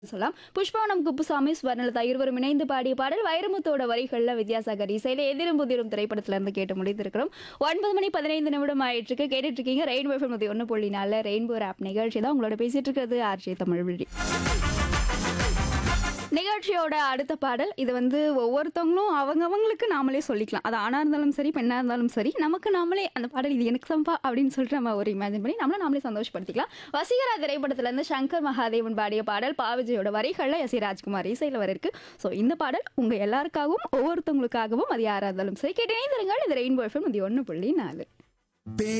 சொல்லலாம் புஷ்பவனம் குப்புசாமி ஸ்வர்ணலதா இருவரும் இணைந்து பாடிய பாடல் வைரமுத்தோட வரிகள்ல வித்யாசாகர் இசையில எதிரும் புதிரும் திரைப்படத்துல இருந்து கேட்டு முடித்திருக்கிறோம் ஒன்பது மணி பதினைந்து நிமிடம் ஆயிட்டு இருக்கு கேட்டுட்டு இருக்கீங்க ரெயின்போ எஃப்எம் நூத்தி ஒன்று புள்ளி நாலு ரெயின்போ ஆப் நிகழ்ச்சி தான் உங்களோட பேசிட்டு இருக்கிறது ஆர்ஜே தமிழ் வழி நிகழ்ச்சியோட அடுத்த பாடல் இது வந்து ஒவ்வொருத்தவங்களும் அவங்கவங்களுக்கு நாமளே சொல்லிக்கலாம் அது ஆணாக இருந்தாலும் சரி பெண்ணாக இருந்தாலும் சரி நமக்கு நாமளே அந்த பாடல் இது எனக்கு சம்பா அப்படின்னு சொல்லிட்டு நம்ம ஒரு இமேஜின் பண்ணி நம்மள நாமளே சந்தோஷப்படுத்திக்கலாம் வசீகரா திரைப்படத்துல இருந்து சங்கர் மகாதேவன் பாடிய பாடல் பாவிஜயோட வரிகளில் எஸ் ஏ ராஜ்குமார் இசையில் வர இருக்கு ஸோ இந்த பாடல் உங்க எல்லாருக்காகவும் ஒவ்வொருத்தவங்களுக்காகவும் அது யாராக இருந்தாலும் சரி கேட்டு இணைந்திருங்கள் இது ரெயின்போ எஃப்எம் இது ஒன்று புள்ளி நாலு